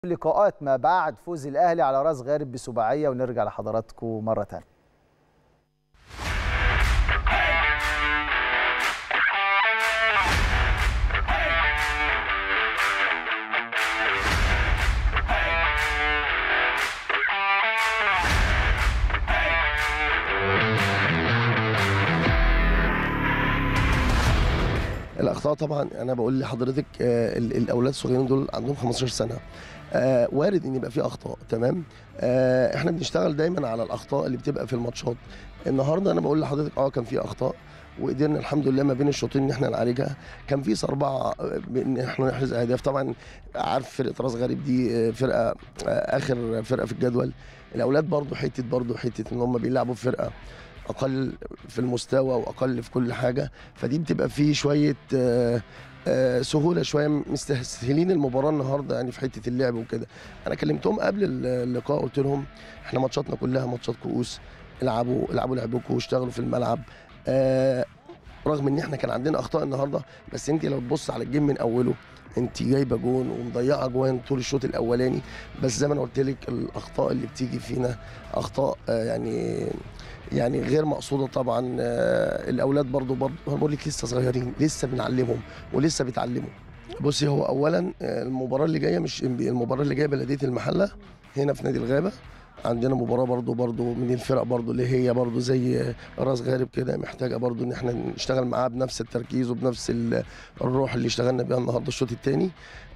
لقاءات ما بعد فوز الاهلي على راس غارب بسباعيه ونرجع لحضراتكم مره ثانيه الاخطاء طبعا انا بقول لحضرتك آه، ال- الاولاد الصغيرين دول عندهم 15 سنه آه، وارد ان يبقى في اخطاء تمام آه، احنا بنشتغل دايما على الاخطاء اللي بتبقى في الماتشات النهارده انا بقول لحضرتك اه كان في اخطاء وقدرنا الحمد لله ما بين الشوطين ان احنا نعالجها كان في صربعه آه، بان احنا نحرز اهداف طبعا عارف فرقه راس غارب دي آه، فرقه آه، اخر فرقه في الجدول الاولاد برضو حته برضو حته ان هم بيلعبوا في فرقه اقل في المستوى واقل في كل حاجه فدي بتبقى فيه شويه آه، آه، سهوله شويه مستسهلين المباراه النهارده يعني في حته اللعب وكده انا كلمتهم قبل اللقاء قلت لهم احنا ماتشاتنا كلها ماتشات كؤوس العبوا العبوا لعبكم واشتغلوا في الملعب آه، رغم ان احنا كان عندنا اخطاء النهارده بس انت لو تبص على الجيم من اوله انت جايبه جون ومضيعه جوان طول الشوط الاولاني بس زي ما انا قلت لك الاخطاء اللي بتيجي فينا اخطاء آه، يعني يعني غير مقصوده طبعا آه، الاولاد برضو برضو أنا بقول لك لسه صغيرين لسه بنعلمهم ولسه بيتعلموا بصي هو اولا آه، المباراه اللي جايه مش إنبي، المباراه اللي جايه بلديه المحله هنا في نادي الغابه عندنا مباراه برضو برضو من الفرق برضو اللي هي برضو زي راس غارب كده محتاجه برضو ان احنا نشتغل معاها بنفس التركيز وبنفس ال- الروح اللي اشتغلنا بيها النهارده الشوط الثاني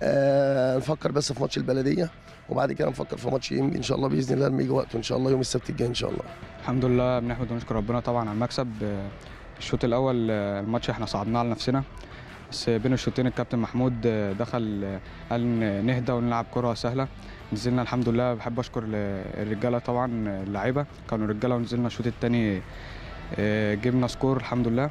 آه نفكر بس في ماتش البلديه وبعد كده نفكر في ماتش انبي ان شاء الله باذن الله لما يجي وقته ان شاء الله يوم السبت الجاي ان شاء الله الحمد لله بنحمد ونشكر ربنا طبعا على المكسب آه، الشوط الاول آه، الماتش احنا صعدناه على نفسنا بس بين الشوطين الكابتن محمود آه، دخل آه، قال ن- نهدى ونلعب كرة سهلة نزلنا الحمد لله بحب اشكر ل- الرجاله طبعا آه، اللعيبه كانوا رجاله ونزلنا الشوط الثاني جبنا سكور الحمد لله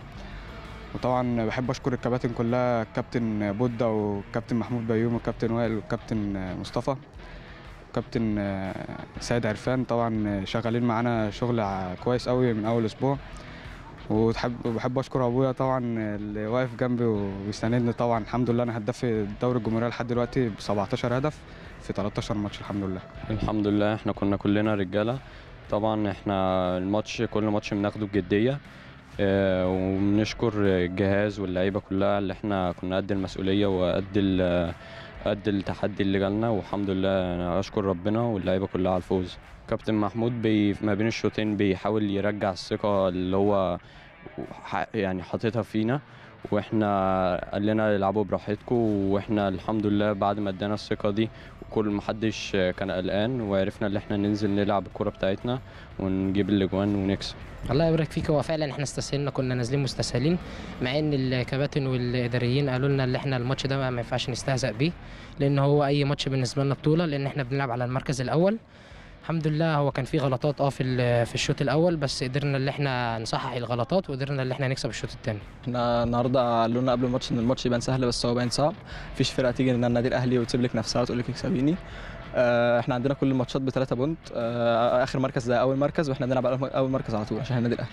وطبعا بحب اشكر الكباتن كلها الكابتن بودا والكابتن محمود بيوم والكابتن وائل والكابتن آه، مصطفى كابتن آه، سيد عرفان طبعا شغالين معانا شغل ع- كويس قوي من اول اسبوع وتحب وبحب اشكر ابويا طبعا اللي واقف جنبي وبيساندني طبعا الحمد لله انا هداف الدوري الجمهوريه لحد دلوقتي ب 17 هدف في 13 ماتش الحمد لله الحمد لله احنا كنا كلنا رجاله طبعا احنا الماتش كل ماتش بناخده بجديه اه، وبنشكر الجهاز واللعيبه كلها اللي احنا كنا قد المسؤوليه وقد ال- قد التحدي اللي جالنا والحمد لله انا اشكر ربنا واللعيبه كلها على الفوز كابتن محمود بي ما بين الشوطين بيحاول يرجع الثقه اللي هو ح- يعني حاططها فينا واحنا قال لنا العبوا براحتكم واحنا الحمد لله بعد ما ادانا الثقه دي وكل محدش كان قلقان وعرفنا ان احنا ننزل نلعب الكوره بتاعتنا ونجيب الاجوان ونكسب الله يبارك فيك هو فعلا احنا استسهلنا كنا نازلين مستسهلين مع ان الكباتن والاداريين قالوا لنا ان احنا الماتش ده ما ينفعش نستهزأ بيه لان هو اي ماتش بالنسبه لنا بطوله لان احنا بنلعب على المركز الاول الحمد لله هو كان في غلطات اه في ال- في الشوط الاول بس قدرنا ان احنا نصحح الغلطات وقدرنا ان احنا نكسب الشوط الثاني احنا النهارده قالوا لنا قبل الماتش ان الماتش يبان سهل بس هو باين صعب مفيش فرقه تيجي من النادي الاهلي وتسيب لك نفسها وتقول لك اكسبيني آه، احنا عندنا كل الماتشات بثلاثة بونت آه، اخر مركز ده اول مركز واحنا بنلعب على اول مركز على طول عشان النادي الاهلي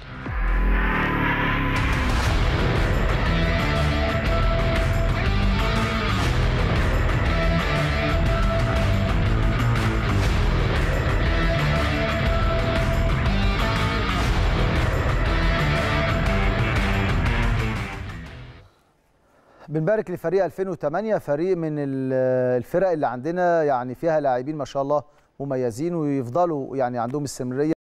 بنبارك لفريق 2008 فريق من ال- الفرق اللي عندنا يعني فيها لاعبين ما شاء الله مميزين ويفضلوا يعني عندهم استمراريه